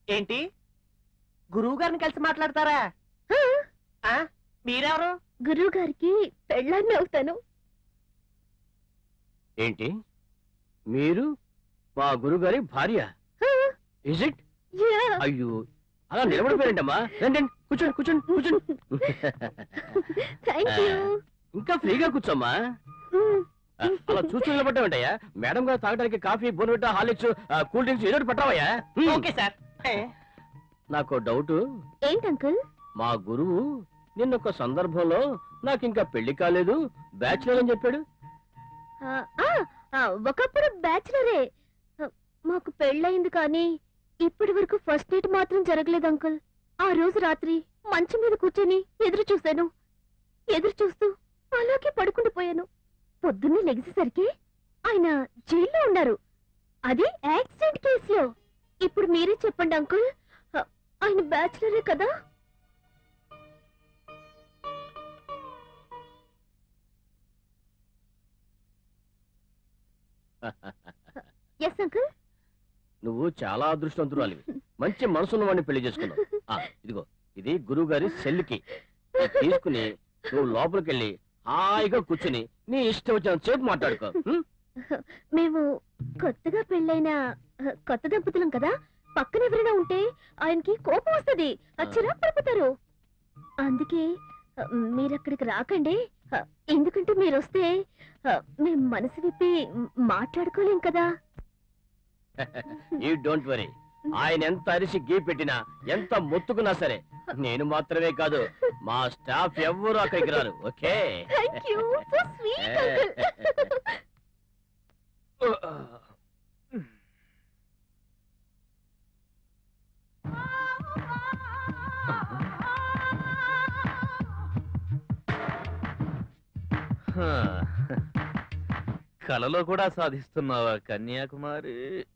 ఏంటి గురువు గారిని కలిసి మాట్లాడతారా ఆ మీరెవరు గురువు గారికి పెళ్ళాన్ని అవుతాను ఏంటి మీరు మా గురుగారి భార్య ఇజ్ ఇట్ అయ్యో అలా నిలబడిపోయారంటమ్మా రండి రండి, కూర్చోండి కూర్చోండి కూర్చోండి థ్యాంక్ యూ ఇంకా ఫ్రీగా కూర్చోమ్మా ఆ, అలా చూస్తూ నిలబడ్డామంటయ్యా మేడం గారు తాగడానికి కాఫీ బోన్విటా హార్లిక్స్ ఆ, కూల్ డ్రింక్స్ ఏదో ఒకటి పట్టావయ్యా హ్మ్. ఓకే సార్ ఏ, నాకు డౌట్ ఏంటి అంకుల్ మా గురువు నిన్న ఒక సందర్భంలో నాకు ఇంకా పెళ్లి కాలేదు బ్యాచులర్ అని చెప్పాడు ఆ, ఆ, ఆ, ఒకప్పుడు బ్యాచులరే ఆ, మాకు పెళ్ళయింది కానీ ఇప్పటి వరకు ఫస్ట్ నైట్ మాత్రం జరగలేదు అంకుల్ ఆ రోజు రాత్రి మంచం మీద కూర్చొని ఎదురు చూశాను ఎదురు చూస్తూ అలాగే పడుకుండిపోయాను పొద్దున్నే లెగిసేసరికి ఆయన జైల్లో ఉన్నారు అది యాక్సిడెంట్ కేసులో ఇప్పుడు మీరే చెప్పండి అంకుల్ ఆ, ఆయన బ్యాచులరే కదా ఎస్ అంకుల్ నువ్వు చాలా అదృష్టవంతురాలివి మంచి మనసున్న వాడిని పెళ్లి చేసుకున్నావు ఆ, ఇదిగో ఇది గురువు గారి సెల్లుకి ఇది తీసుకుని నువ్వు లోపలికి వెళ్ళి హాయిగా కూర్చుని నీ ఇష్టం వచ్చిన సేపు మాట్లాడుకో హ్మ్? మేము కొత్తగా పెళ్ళైన ఆ, కొత్త దంపతులం కదా పక్కన ఎవరైనా ఉంటే ఆయనకి కోపం వస్తుంది అచ్చిరా పడిపోతారు అందుకే ఆ, మీరు అక్కడికి రాకండి ఆ, ఎందుకంటే మీరు వస్తే ఆ, మేము మనసు విప్పి మ్, మాట్లాడుకోలేం కదా యూ డోంట్ వరీ ఆయన ఎంత అరిసి గీ పెట్టినా ఎంత మొత్తుకున్నా సరే నేను మాత్రమే కాదు మా స్టాఫ్ ఎవ్వరూ అక్కడికి రారు okay thank you so sweet uncle హా. కలలో కూడా సాధిస్తున్నావా కన్యాకుమారి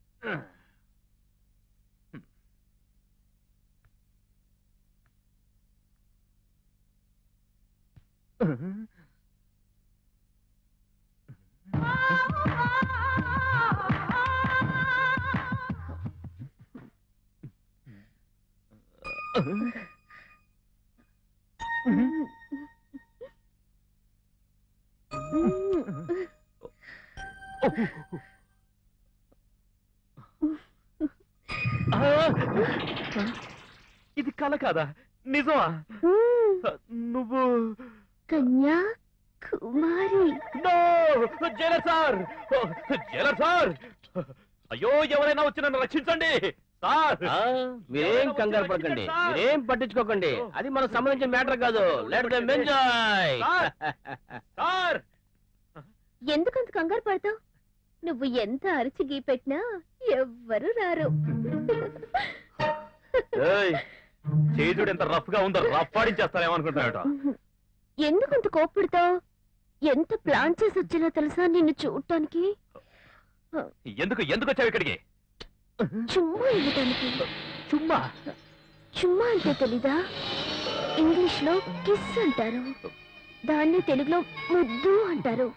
ఆ! ఇది కల కాదా నిజమా నువ్వు Kanya Kumari no jailer sir jailer sir అయ్యో ఎవరైనా వచ్చి నన్ను రక్షించండి సార్ ఆ, మీరేం కంగారు పడకండి మీరేం పట్టించుకోకండి అది మనకు సంబంధించిన మ్యాటర్ కాదు let them enjoy sir! Sir ఎందుకంత కంగారు పడతావు నువ్వు ఎంత అరిచి గీ పెట్టినా ఎవ్వరు రారు ఏయ్, చేజుడు ఎంత రఫ్ గా ఉందో రఫ్ ఆడించేస్తారేమనుకుంటున్నాడు ఎందుకంత కోప్పడతావు ఎంత ప్లాన్ చేసి వచ్చినా తెలుసా నిన్ను చూడటానికి ఎందుకు ఎందుకు వచ్చావు ఇక్కడికి చుమ్మా ఇవ్వటానికి చుమ్మా చుమ్మా అంటే తెలీదా ఇంగ్లీష్ లో కిస్ అంటారు దాన్ని తెలుగులో ముద్దు అంటారు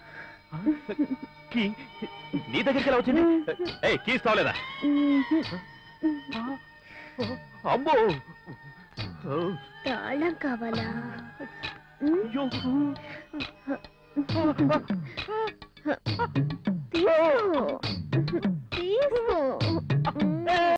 కీ నీ దగ్గరికి ఎలా వచ్చింది ఏ కీస్ కావలేదా అమ్మో తాళం కావాలా అయ్యో. తీసుకో తీసుకో